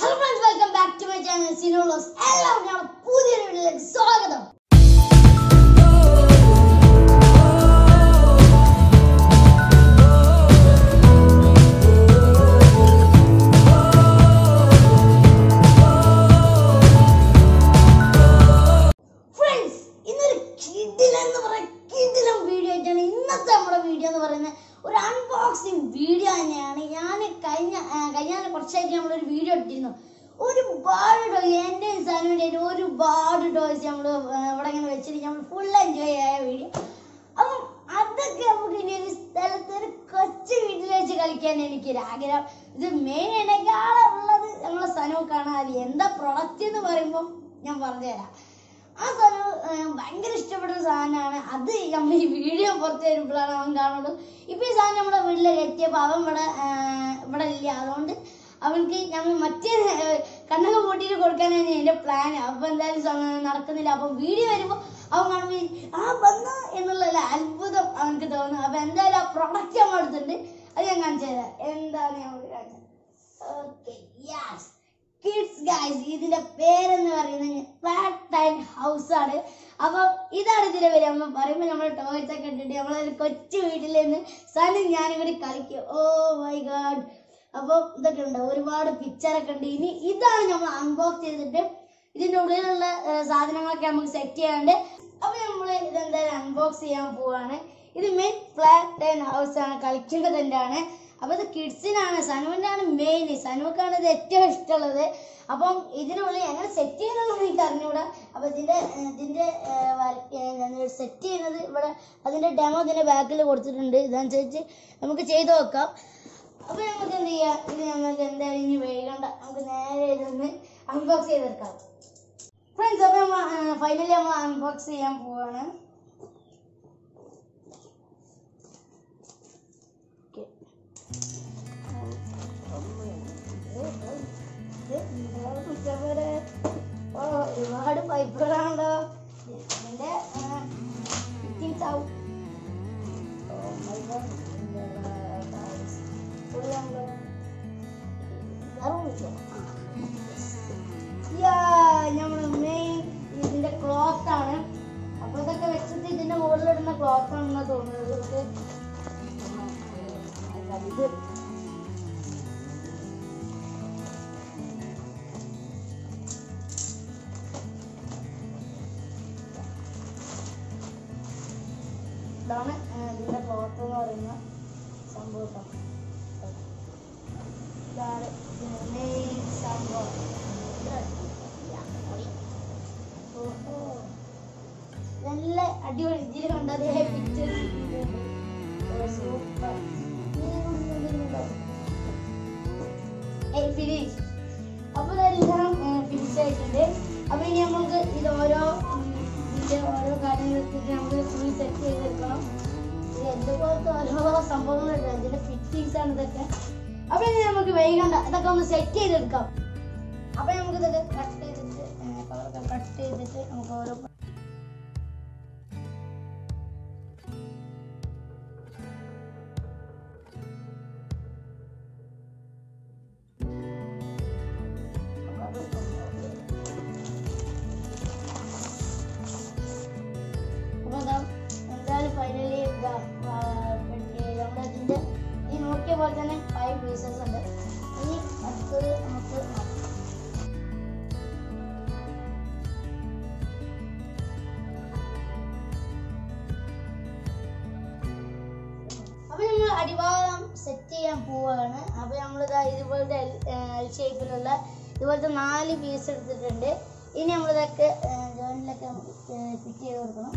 Hello friends welcome back to my channel സിനോളോസ് എല്ലാവർക്കും ഞങ്ങളുടെ പുതിയൊരു വീഡിയോയിലേക്ക് സ്വാഗതം ഫ്രണ്ട്സ് ഇന്നൊരു കിടിലം എന്ന് പറയാം കിടിലം വീഡിയോ ആയിട്ടാണ് ഇന്നത്തെ നമ്മുടെ വീഡിയോ എന്ന് പറയുന്നത് ഒരു അൺബോക്സിങ് വീഡിയോ തന്നെയാണ് ഞാൻ കഴിഞ്ഞ ആ, കഴിഞ്ഞ കുറച്ചായിട്ട് നമ്മളൊരു വീഡിയോ ഇട്ടിരുന്നു ഒരുപാട് ടോയ് എൻ്റെ സാധനത്തിൻ്റെ ഒരുപാട് ടോയ്സ് നമ്മൾ ഇവിടെ ഇങ്ങനെ വെച്ചിട്ട് നമ്മൾ ഫുൾ എൻജോയ് ആയ വീഡിയോ അപ്പം അതൊക്കെ നമുക്ക് ഇനി ഒരു സ്ഥലത്ത് ഒരു കൊച്ചു വീട്ടിൽ വെച്ച് കളിക്കാൻ എനിക്കൊരു ആഗ്രഹം ഇത് മെയിൻ ഉള്ളത് നമ്മളെ സനോക്കാണ് അത് എന്താ പ്രൊഡക്റ്റ് എന്ന് പറയുമ്പോൾ ഞാൻ പറഞ്ഞുതരാം ആ സാധനം ഏർ, ഭയങ്കര ഇഷ്ടപ്പെടുന്ന സാധനമാണ് അത് നമ്മൾ ഈ വീഡിയോ പുറത്ത് വരുമ്പോഴാണ് അവൻ കാണുള്ളൂ ഇപ്പൊ ഈ സാധനം നമ്മുടെ വീട്ടിലേക്ക് എത്തിയപ്പോൾ അവൻ ഇവിടെ ഏർ, ഇവിടെ ഇല്ല അതുകൊണ്ട് അവൻക്ക് ഞങ്ങൾ മറ്റേ ഏർ, കണ്ണൊക്കെ പൂട്ടിയിട്ട് കൊടുക്കാനാണ് എന്റെ പ്ലാൻ അപ്പൊ എന്തായാലും സമയം നടക്കുന്നില്ല അപ്പൊ വീഡിയോ വരുമ്പോ അവൻ കാണുമ്പോൾ ആ വന്നു എന്നുള്ള ഒരു അത്ഭുതം അവനക്ക് തോന്നുന്നു അപ്പൊ എന്തായാലും ആ പ്രൊഡക്റ്റ് നമ്മൾ എടുത്തിട്ടുണ്ട് അത് ഞാൻ കാണിച്ചു തരാം എന്താണ് നമ്മൾ കാണിച്ചത് ഓക്കെ യെസ് കിഡ്സ് ഗൈസ് ഇതിന്റെ പേരെന്ന് പറയുന്നത് ഫ്ലാറ്റ് ടൈൻ ഹൗസ് ആണ് അപ്പൊ ഇതാണ് ഇതിന്റെ പേര് നമ്മൾ പറയുമ്പോൾ നമ്മൾ ടോയ്സ് ഒക്കെ ഇട്ടിട്ട് നമ്മളൊരു കൊച്ചു വീട്ടിൽ നിന്ന് സനും ഞാനും കൂടി കളിക്കും ഓ മൈ ഗാഡ് അപ്പൊ ഇതൊക്കെ ഉണ്ട് ഒരുപാട് പിക്ചറൊക്കെ ഉണ്ട് ഇനി ഇതാണ് നമ്മൾ അൺബോക്സ് ചെയ്തിട്ട് ഇതിന്റെ ഉള്ളിലുള്ള ഏർ, സാധനങ്ങളൊക്കെ നമുക്ക് സെറ്റ് ചെയ്യാണ്ട് അപ്പൊ നമ്മൾ ഇതെന്തായാലും അൺബോക്സ് ചെയ്യാൻ പോവാണ് ഇത് മെയിൻ ഫ്ലാറ്റ് ടൈൻ ഹൗസ് ആണ് കളിക്കുന്നത് തന്നെയാണ് അപ്പൊ ഇത് കിഡ്സിനാണ് സനുവിന്റെ ആണ് മെയിൻ സനുക്കാണ് ഇത് ഏറ്റവും ഇഷ്ടമുള്ളത് അപ്പം ഇതിനുള്ളിൽ എങ്ങനെ സെറ്റ് ചെയ്യുന്നതെന്ന് എനിക്ക് അറിഞ്ഞൂടാ അപ്പൊ ഇതിന്റെ ഏർ, ഇതിന്റെ സെറ്റ് ചെയ്യുന്നത് ഇവിടെ അതിന്റെ ഡെമോ ഇതിന്റെ ബാക്കിൽ കൊടുത്തിട്ടുണ്ട് ഇതനുസരിച്ച് നമുക്ക് ചെയ്ത് നോക്കാം അപ്പൊ നമുക്ക് എന്ത് ചെയ്യാം ഇത് നമുക്ക് എന്തായാലും ഇനി വൈകണ്ട നമുക്ക് നേരെ ഇതൊന്ന് അൺബോക്സ് ചെയ്തെടുക്കാം ഫ്രണ്ട്സ് അപ്പൊ നമ്മൾ ഫൈനലി നമ്മൾ അൺബോക്സ് ചെയ്യാൻ പോവാണ് Okay. ഓ, ഒരുപാട് പൈപ്പുകളാണല്ലോ ഇതിന്റെ ഫിറ്റിംഗ്സ് ആവും Oh my God. ഇതിന്റെ, guys. പൊളിയാണല്ലോ. വേറെ വിളിച്ചോ? Yeah, നമ്മള് main ഇതിന്റെ ക്ലോത്ത് ആണ് അപ്പൊ ഇതൊക്കെ വെച്ചിട്ട് ഇതിന്റെ മുകളിലിടുന്ന ക്ലോത്ത് ആണെന്നാ തോന്നുന്നത് ഇത് ഇത് ഇതാണ് ആ, ഇതിന്റെ ക്ലോത്ത് എന്ന് പറയുന്ന സംഭവം ട്ടോ. ഇതാണ് ഇതിന്റെ മെയിൻ സംഭവം ഇത് yeah, പൊളി. ഓഹോ. നല്ല അടിപൊളി ഇതിൽ കണ്ടത് പിക്ചർ സൂപ്പർ ഫിനിഷ് അപ്പൊ ഇതെല്ലാം ഫിനിഷ് ആയിട്ടുണ്ട് അപ്പൊ ഇനി നമുക്ക് ഇത് ഓരോ ഉം, ഇതിന്റെ ഓരോ കാര്യങ്ങൾക്ക് നമുക്ക് ഫുൾ സെറ്റ് ചെയ്തെടുക്കണം ഇത് എന്തുപോലത്തെ ഓരോ സംഭവങ്ങളുണ്ട് ഇതിന്റെ ഫിറ്റിങ്സ് ആണ് ഇതൊക്കെ അപ്പൊ ഇനി നമുക്ക് വൈകണ്ട ഇതൊക്കെ ഒന്ന് സെറ്റ് ചെയ്തെടുക്കാം അപ്പൊ നമുക്ക് ഇതൊക്കെ കട്ട് ചെയ്തിട്ട് കളറൊക്കെ കട്ട് ചെയ്തിട്ട് നമുക്ക് ഓരോ അപ്പൊ ദാ എന്തായാലും ഫൈനലി ഇതാ ആ, പിന്നെ നമ്മുടെ ഇതിന്റെ ഈ നോക്കിയ പോലെ തന്നെ ഫൈവ് പീസസ് ഉണ്ട് ഇനി അടുത്തത് നമുക്ക് നോക്കാം. അപ്പൊ നമ്മൾ അടിഭാഗം സെറ്റ് ചെയ്യാൻ പോവാണ് അപ്പൊ നമ്മളിതാ ഇതുപോലത്തെ എൽ ഷേപ്പിലുള്ള ഇതുപോലത്തെ നാല് പീസ് എടുത്തിട്ടുണ്ട് ഇനി നമ്മളിതൊക്കെ ജോയിനിലൊക്കെ ഫിറ്റ് ചെയ്ത് കൊടുക്കണം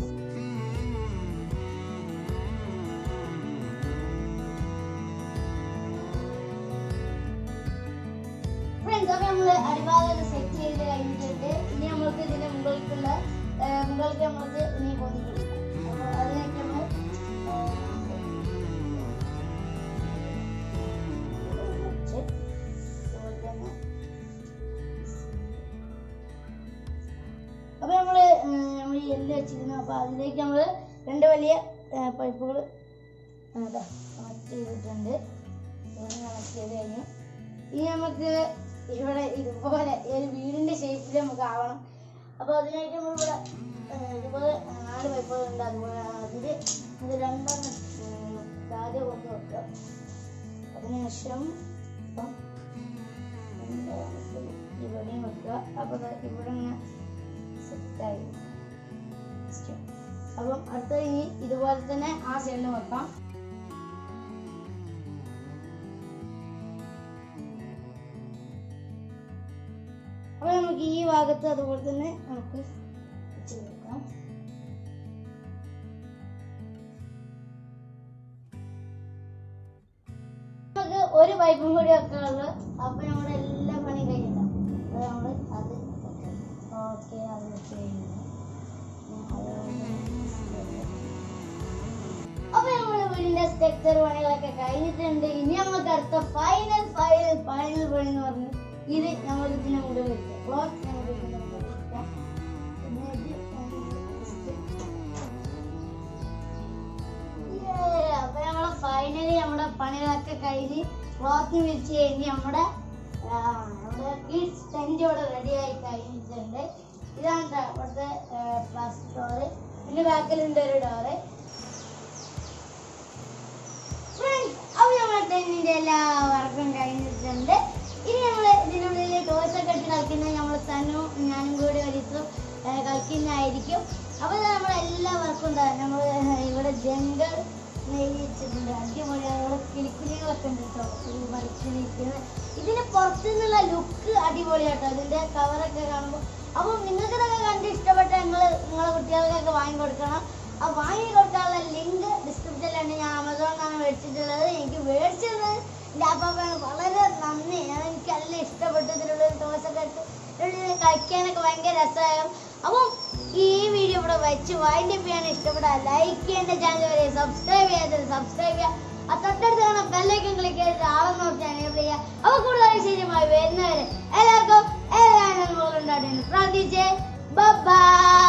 ഫ്രണ്ട്സ് അപ്പൊ നമ്മള് അടിഭാഗം സെറ്റ് ചെയ്ത് കഴിഞ്ഞിട്ടുണ്ട് ഇനി നമ്മൾക്ക് ഇതിന്റെ മുകളിലേക്കുള്ള ഏർ, മുകളിലേക്ക് നമ്മൾക്ക് ഇനി പൊതിഞ്ഞെടുക്കാം അപ്പൊ അതിനൊക്കെ നമ്മൾ അപ്പൊ നമ്മള് ഏർ, നമ്മൾ ഈ എല്ല് വെച്ചിരുന്നു അപ്പൊ അതിലേക്ക് നമ്മള് രണ്ട് വലിയ പൈപ്പുകൾ കണക്ട് ചെയ്തിട്ടുണ്ട് കണക്ട് ചെയ്ത് കഴിഞ്ഞു ഇനി നമുക്ക് ഇവിടെ ഇതുപോലെ ഈ ഒരു വീടിന്റെ ഷേപ്പിൽ നമുക്ക് ആവണം അപ്പൊ അതിനായിട്ട് നമ്മൾ ഇവിടെ ഏഹ്, ഇതുപോലെ നാല് പൈപ്പുകൾ ഉണ്ട് അതുപോലെ അതില് ഇത് രണ്ടെണ്ണം ഏഹ്, ആദ്യം കൊണ്ട് വെക്കുക അതിനുശേഷം ഇപ്പം രണ്ടാമത്തെ ഇവിടെയും വെക്കുക അപ്പൊ ദാ ഇവിടെ ഇങ്ങനെ സെറ്റായി അപ്പം അടുത്ത ഇനി ഇതുപോലെ തന്നെ ആ സൈഡിൽ വെക്കാം അപ്പൊ നമുക്ക് ഈ ഭാഗത്ത് അതുപോലെ തന്നെ നമുക്ക് വെച്ച് കൊടുക്കാം നമുക്ക് ഒരു പൈപ്പും കൂടി വെക്കാനുള്ളു അപ്പൊ നമ്മുടെ എല്ലാ പണിയും കഴിഞ്ഞിട്ടാണ് അത് നമ്മള് അത് ഓക്കെ അത് വെച്ച് കഴിഞ്ഞു അപ്പൊ നമ്മുടെ വീടിന്റെ സ്ട്രക്ചർ പണികളൊക്കെ കഴിഞ്ഞിട്ടുണ്ട് ഇനി നമുക്ക് അടുത്ത ഫൈനൽ ഫൈനൽ ഫൈനൽ പണി എന്ന് പറഞ്ഞു ഇത് നമ്മൾ ഇതിനെ മുകളിൽ വെക്കാം ക്ലോത്ത് നമുക്ക് ഇതിന്റെ മുകളിൽ വെക്കാം പിന്നെ ഇത് Yay! അപ്പൊ നമ്മളെ ഫൈനലി നമ്മുടെ പണികളൊക്കെ കഴിഞ്ഞ് ക്ലോത്ത് വിരിച്ച് കഴിഞ്ഞ് നമ്മുടെ ആ, നമ്മുടെ കിഡ്സ് ടെന്റ് ഇവിടെ റെഡി ആയി കഴിഞ്ഞിട്ടുണ്ട് ഇതാണ് ട്ടോ ഇവിടുത്തെ പ്ലാസ്റ്റിക് ഡോറ് പിന്നെ ബാക്കിലുണ്ട് ഒരു ഡോറ് ഫ്രണ്ട്സ് അപ്പൊ നമ്മുടെ ടെന്റിന്റെ എല്ലാ വർക്കും കഴിഞ്ഞിട്ടുണ്ട് ഇനി നമ്മള് ഇതിനുള്ളിൽ ടോയ്സ് ഒക്കെ ഇട്ട് കളിക്കുന്നത് നമ്മൾ തന്നും ഞാനും കൂടി ഒരിത്തും കളിക്കുന്നതായിരിക്കും അപ്പൊ ഇത് നമ്മുടെ എല്ലാ വർക്കും ഉണ്ടാകും നമ്മൾ ഇവിടെ ജംഗൾ നെയ്യിച്ചിട്ടുണ്ട് അടിപൊളിയാണ് ഇവിടെ കിളിക്കുലികളൊക്കെ ഉണ്ട് കേട്ടോ ഈ വരച്ചിരിക്കുന്നത് ഇതിന് പുറത്തുനിന്നുള്ള ലുക്ക് അടിപൊളിയാട്ടോ ഇതിന്റെ കവറൊക്കെ കാണുമ്പോൾ അപ്പൊ നിങ്ങൾക്ക് ഇതൊക്കെ കണ്ട് ഇഷ്ടപ്പെട്ട നിങ്ങൾ നിങ്ങളെ കുട്ടികൾക്കൊക്കെ വാങ്ങി കൊടുക്കണം ആ വാങ്ങി കൊടുക്കാനുള്ള ലിങ്ക് ഡിസ്ക്രിപ്ഷനിലുണ്ട് ഞാൻ ആമസോണിലാണ് മേടിച്ചിട്ടുള്ളത് എനിക്ക് മേടിച്ചത് എൻ്റെ അപ്പാപ്പയാണ് വളരെ നന്ദി ഞാൻ എനിക്ക് നല്ല ഇഷ്ടപ്പെട്ടു ഇതിലുള്ള ടോസൊക്കെ ഇട്ട് ഇതിനുള്ളിൽ കളിക്കാനൊക്കെ ഭയങ്കര രസമായും അപ്പം ഈ വീഡിയോ ഇവിടെ വെച്ച് വൈൻഡ് അപ്പ് ചെയ്യാൻ ഇഷ്ടപ്പെട്ടാൽ ലൈക്ക് ചെയ്യേണ്ട ചാനൽ വരെ സബ്സ്ക്രൈബ് ചെയ്യാത്തത് സബ്സ്ക്രൈബ് ചെയ്യുക ആ തൊട്ടടുത്ത് കാണാൻ ബെല്ലൈക്കൻ ക്ലിക്ക് ചെയ്തിട്ട് ആളെ നോക്കി എനേബിൾ ചെയ്യുക അപ്പോൾ കൂടുതൽ വിശേഷമായി വരുന്നവരെ എല്ലാവർക്കും എല്ലാ നന്മകളും ഉണ്ടായിരുന്നു പ്രാർത്ഥിച്ചേ ബൈ